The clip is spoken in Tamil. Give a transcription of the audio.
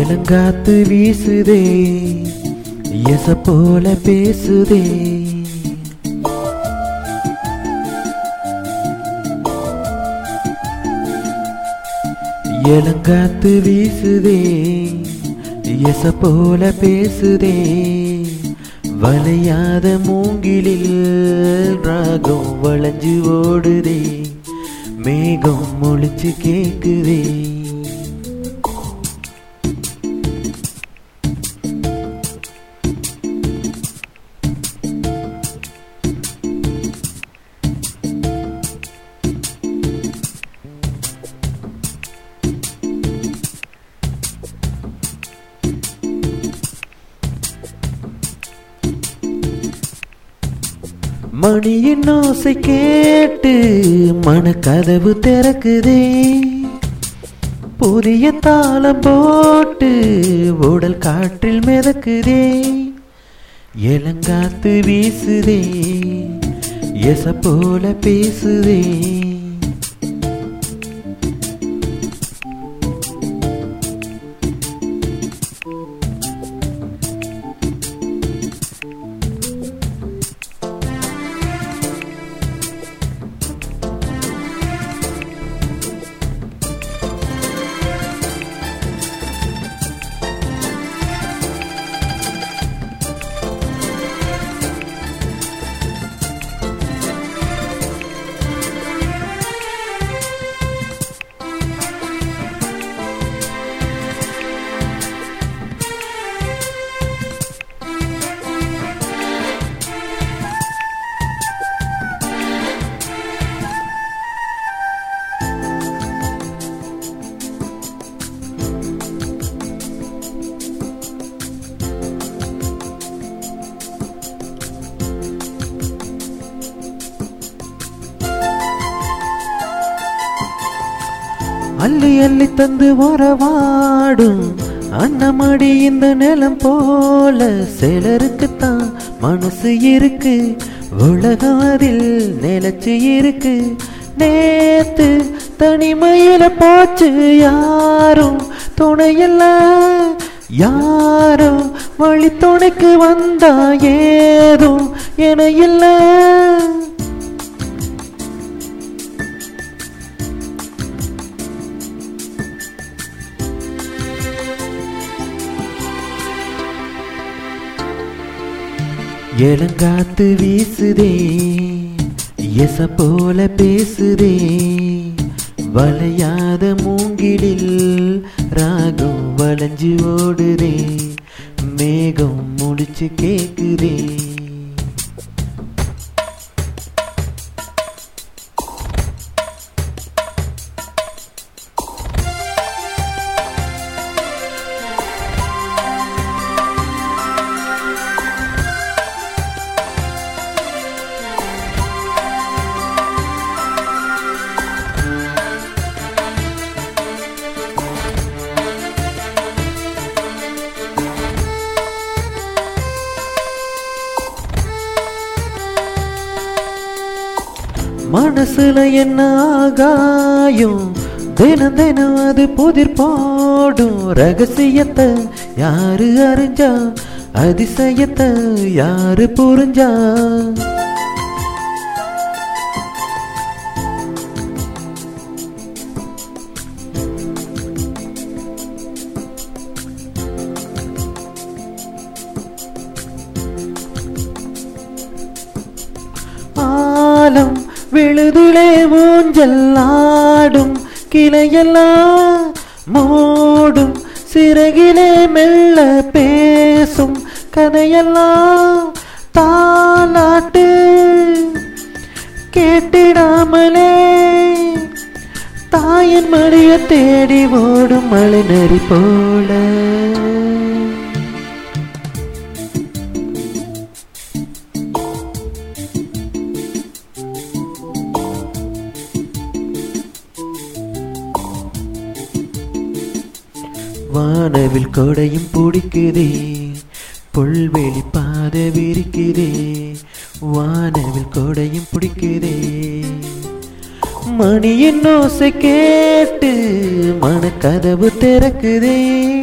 இளங்காத்து வீசுதே எச போல பேசுதே இளங்காத்து வீசுதே எச போல பேசுதே வளையாத மூங்கிலில் ராகம் வளைஞ்சு ஓடுதே மேகம் முழிச்சு கேக்குதே மணியின் ஓசை கேட்டு மனக்கதவு திறக்குதே புதிய தாளம் போட்டு உடல் காற்றில் மிதக்குதே இளங்காத்து வீசுதே எச போல பேசுதே அள்ளி அள்ளி தந்து உறவாடும் அன்னமடி இந்த நிலம் போல சிலருக்குத்தான் மனசு இருக்கு உலகம் அதில் நிலச்சு இருக்கு நேத்து தனிமையில போச்சு யாரும் துணையில்ல யாரும் வழி துணைக்கு வந்தா ஏதும் என இல்லை இளங்காத்து வீசுதே எச போல பேசுதே வளையாத மூங்கிலில் ராகம் வளைஞ்சு ஓடுதே மேகம் முடிச்சு கேக்குதே மனசுல என்ன ஆகாயம் தினம் தினம் அது புதிர் போடும் ரகசியத்தை யாரு அறிஞ்சா அதிசயத்தை யாரு புரிஞ்சா ஆலம் விழுதுளே ஊஞ்சல் ஆடும் கிளையெல்லாம் மூடும் சிறகிலே மெல்ல பேசும் கதையெல்லாம் தாலாட்டு கேட்டிடாமலே தாயின் மடிய தேடி ஓடும் மழை நெறி போல வானவில் கொடையும் பிடிக்குதே புல்வெளி பாத விரிக்குதே வானவில் கொடையும் பிடிக்குதே மணியின் ஓசை கேட்டு மனக்கதவு திறக்குதே